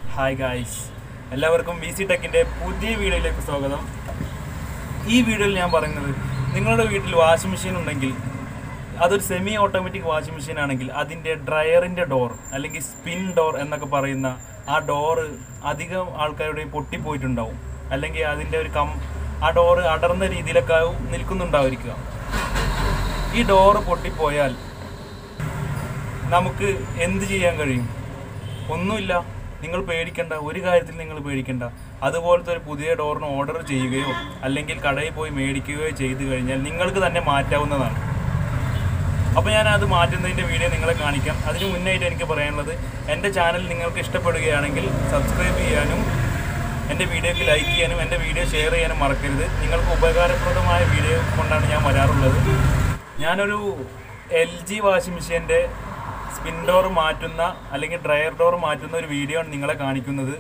Hi guys എല്ലാവർക്കും B C ടെക്കിൻ്റെ പുതിയ വീഡിയോയിലേക്ക് സ്വാഗതം ഈ വീഡിയോയിൽ ഞാൻ പറയുന്നത് നിങ്ങളുടെ വീട്ടിൽ വാഷിംഗ് മെഷീൻ ഉണ്ടെങ്കിൽ അതൊരു സെമി ഓട്ടോമാറ്റിക് വാഷിംഗ് മെഷീൻ ആണെങ്കിൽ അതിൻ്റെ ഡ്രയറിൻ്റെ ഡോർ അല്ലെങ്കിൽ സ്പിൻ ഡോർ എന്നൊക്കെ പറയുന്ന ആ ഡോറ് അധികം ആൾക്കാരുടെയും പൊട്ടിപ്പോയിട്ടുണ്ടാവും അല്ലെങ്കിൽ അതിൻ്റെ ഒരു കം ആ ഡോറ് അടർന്ന രീതിയിലൊക്കെ ആവും നിൽക്കുന്നുണ്ടാവുമായിരിക്കുക ഈ ഡോറ് പൊട്ടിപ്പോയാൽ നമുക്ക് എന്ത് ചെയ്യാൻ കഴിയും ഒന്നുമില്ല നിങ്ങൾ പേടിക്കണ്ട ഒരു കാര്യത്തിൽ നിങ്ങൾ പേടിക്കണ്ട അതുപോലത്തെ ഒരു പുതിയ ഡോറിന് ഓർഡർ ചെയ്യുകയോ അല്ലെങ്കിൽ കടയിൽ പോയി മേടിക്കുകയോ ചെയ്തു കഴിഞ്ഞാൽ നിങ്ങൾക്ക് തന്നെ മാറ്റാവുന്നതാണ് അപ്പോൾ ഞാൻ അത് മാറ്റുന്നതിൻ്റെ വീഡിയോ നിങ്ങളെ കാണിക്കാം അതിന് മുന്നായിട്ട് എനിക്ക് പറയാനുള്ളത് എൻ്റെ ചാനൽ നിങ്ങൾക്ക് ഇഷ്ടപ്പെടുകയാണെങ്കിൽ സബ്സ്ക്രൈബ് ചെയ്യാനും എൻ്റെ വീഡിയോക്ക് ലൈക്ക് ചെയ്യാനും എൻ്റെ വീഡിയോ ഷെയർ ചെയ്യാനും മറക്കരുത് നിങ്ങൾക്ക് ഉപകാരപ്രദമായ വീഡിയോ കൊണ്ടാണ് ഞാൻ വരാറുള്ളത് ഞാനൊരു എൽ ജി വാഷിംഗ് മെഷീൻ്റെ സ്പിൻ ഡോർ മാറ്റുന്ന അല്ലെങ്കിൽ ഡ്രയർ ഡോർ മാറ്റുന്ന ഒരു വീഡിയോ ആണ് നിങ്ങളെ കാണിക്കുന്നത്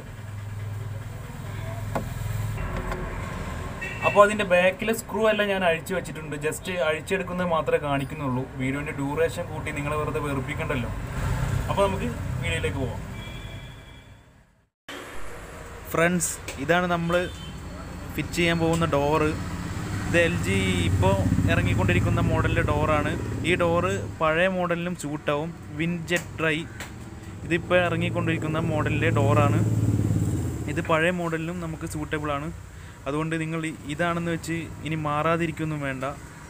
അപ്പോൾ അതിൻ്റെ ബാക്കിലെ സ്ക്രൂ എല്ലാം ഞാൻ അഴിച്ചു വെച്ചിട്ടുണ്ട് ജസ്റ്റ് അഴിച്ചെടുക്കുന്നത് മാത്രമേ കാണിക്കുന്നുള്ളൂ വീഡിയോൻ്റെ ഡ്യൂറേഷൻ കൂട്ടി നിങ്ങളെ വെറുതെ വെറുപ്പിക്കണ്ടല്ലോ അപ്പോൾ നമുക്ക് വീഡിയോയിലേക്ക് പോവാം ഫ്രണ്ട്സ് ഇതാണ് നമ്മൾ ഫിറ്റ് ചെയ്യാൻ പോകുന്ന ഡോറ് ഇത് എൽ ജി ഇപ്പോൾ ഇറങ്ങിക്കൊണ്ടിരിക്കുന്ന മോഡലിൻ്റെ ഡോറാണ് ഈ ഡോറ് പഴയ മോഡലിനും സൂട്ടാവും വിൻജെറ്റ് ഡ്രൈ ഇതിപ്പോൾ ഇറങ്ങിക്കൊണ്ടിരിക്കുന്ന മോഡലിൻ്റെ ഡോറാണ് ഇത് പഴയ മോഡലിനും നമുക്ക് സൂട്ടബിൾ ആണ് അതുകൊണ്ട് നിങ്ങൾ ഇ- ഇതാണെന്ന് വെച്ച് ഇനി മാറാതിരിക്കൊന്നും വേണ്ട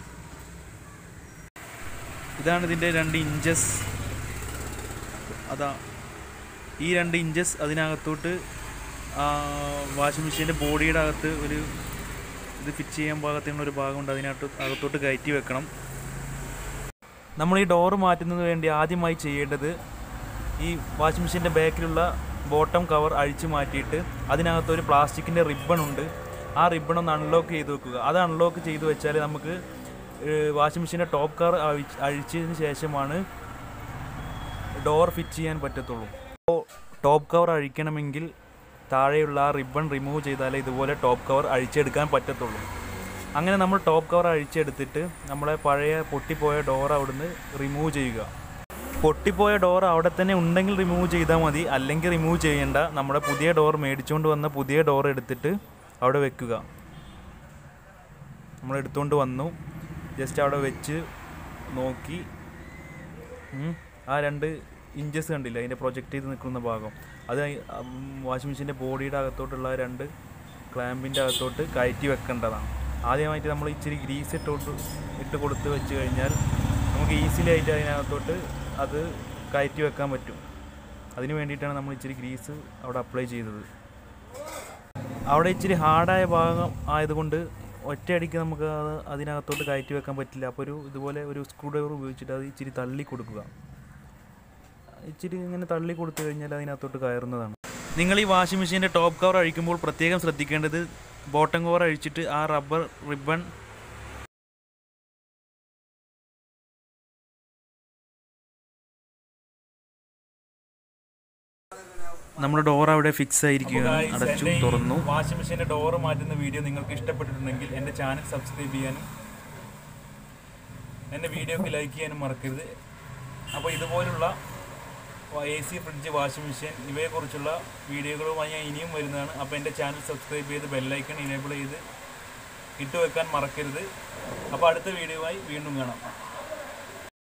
ഇതാണ് ഇതിൻ്റെ രണ്ട് ഇഞ്ചസ് അതാ ഈ രണ്ട് ഇഞ്ചസ് അതിനകത്തോട്ട് വാഷിംഗ് മെഷീൻ്റെ ബോഡിയുടെ അകത്ത് ഒരു ഇത് ഫിറ്റ് ചെയ്യാൻ പാകത്തിനുള്ള ഒരു ഭാഗമുണ്ട് അതിനകത്ത് അകത്തോട്ട് കയറ്റി വെക്കണം നമ്മൾ ഈ ഡോറ് മാറ്റുന്നതിന് വേണ്ടി ആദ്യമായി ചെയ്യേണ്ടത് ഈ വാഷിംഗ് മെഷീൻ്റെ ബാക്കിലുള്ള ബോട്ടം കവർ അഴിച്ചു മാറ്റിയിട്ട് അതിനകത്ത് ഒരു പ്ലാസ്റ്റിക്കിൻ്റെ റിബൺ ഉണ്ട് ആ റിബൺ ഒന്ന് അൺലോക്ക് ചെയ്ത് വെക്കുക അത് അൺലോക്ക് ചെയ്ത് വെച്ചാൽ നമുക്ക് വാഷിംഗ് മെഷീൻ്റെ ടോപ്പ് കവർ അഴിച്ചതിന് ശേഷമാണ് ഡോർ ഫിറ്റ് ചെയ്യാൻ പറ്റത്തുള്ളൂ അപ്പോൾ ടോപ്പ് കവർ അഴിക്കണമെങ്കിൽ താഴെയുള്ള ആ റിബൺ റിമൂവ് ചെയ്താലേ ഇതുപോലെ ടോപ്പ് കവർ അഴിച്ചെടുക്കാൻ പറ്റത്തുള്ളൂ അങ്ങനെ നമ്മൾ ടോപ്പ് കവർ അഴിച്ചെടുത്തിട്ട് നമ്മളെ പഴയ പൊട്ടിപ്പോയ ഡോർ അവിടുന്ന് റിമൂവ് ചെയ്യുക പൊട്ടിപ്പോയ ഡോർ അവിടെ തന്നെ ഉണ്ടെങ്കിൽ റിമൂവ് ചെയ്താൽ മതി അല്ലെങ്കിൽ റിമൂവ് ചെയ്യേണ്ട നമ്മുടെ പുതിയ ഡോർ മേടിച്ചുകൊണ്ട് വന്ന പുതിയ ഡോർ എടുത്തിട്ട് അവിടെ വെക്കുക നമ്മൾ എടുത്തുകൊണ്ട് വന്നു ജസ്റ്റ് അവിടെ വെച്ച് നോക്കി ഉം. ആ രണ്ട് ഇഞ്ചസ് കണ്ടില്ല അതിൻ്റെ പ്രൊജക്റ്റ് ചെയ്ത് നിൽക്കുന്ന ഭാഗം അത് വാഷിംഗ് മെഷീൻ്റെ ബോഡിയുടെ അകത്തോട്ടുള്ള ആ രണ്ട് ക്ലാമ്പിൻ്റെ അകത്തോട്ട് കയറ്റി വെക്കേണ്ടതാണ് ആദ്യമായിട്ട് നമ്മൾ ഇച്ചിരി ഗ്രീസ് ഇട്ടോട്ട് ഇട്ട് കൊടുത്ത് വെച്ച് കഴിഞ്ഞാൽ നമുക്ക് ഈസിലി ആയിട്ട് അതിനകത്തോട്ട് അത് കയറ്റി വെക്കാൻ പറ്റും അതിന് വേണ്ടിയിട്ടാണ് നമ്മൾ ഇച്ചിരി ഗ്രീസ് അവിടെ അപ്ലൈ ചെയ്തത് അവിടെ ഇച്ചിരി ഹാർഡായ ഭാഗം ആയതുകൊണ്ട് ഒറ്റയടിക്ക് നമുക്ക് അത് അതിനകത്തോട്ട് കയറ്റി വെക്കാൻ പറ്റില്ല അപ്പോൾ ഒരു ഇതുപോലെ ഒരു സ്ക്രൂ ഡ്രൈവർ ഉപയോഗിച്ചിട്ട് അത് ഇച്ചിരി തള്ളി കൊടുക്കുക ഇച്ചിരി ഇങ്ങനെ തള്ളി കൊടുത്തു കഴിഞ്ഞാൽ അതിനകത്തോട്ട് കയറുന്നതാണ് നിങ്ങൾ ഈ വാഷിംഗ് മെഷീൻ്റെ ടോപ്പ് കവർ അഴിക്കുമ്പോൾ പ്രത്യേകം ശ്രദ്ധിക്കേണ്ടത് ബോട്ടം കവർ അഴിച്ചിട്ട് ആ റബ്ബർ റിബൺ നമ്മുടെ ഡോർ അവിടെ ഫിക്സ് ആയിരിക്കുകയാണ് അടച്ചു തുറന്നു വാഷിംഗ് മെഷീന്റെ ഡോർ മാറ്റുന്ന വീഡിയോ നിങ്ങൾക്ക് ഇഷ്ടപ്പെട്ടിട്ടുണ്ടെങ്കിൽ എൻ്റെ ചാനൽ സബ്സ്ക്രൈബ് ചെയ്യാനും എൻ്റെ വീഡിയോക്ക് ലൈക്ക് ചെയ്യാനും മറക്കരുത് അപ്പോൾ ഇതുപോലുള്ള A C fridge washing machine ഇവയെക്കുറിച്ചുള്ള വീഡിയോകളുമായി ഞാൻ ഇനിയും വരുന്നതാണ് അപ്പോൾ എൻ്റെ ചാനൽ സബ്സ്ക്രൈബ് ചെയ്ത് ബെല്ലൈക്കൺ ഇനേബിൾ ചെയ്ത് ഇട്ട് വെക്കാൻ മറക്കരുത് അപ്പോൾ അടുത്ത വീഡിയോയുമായി വീണ്ടും കാണാം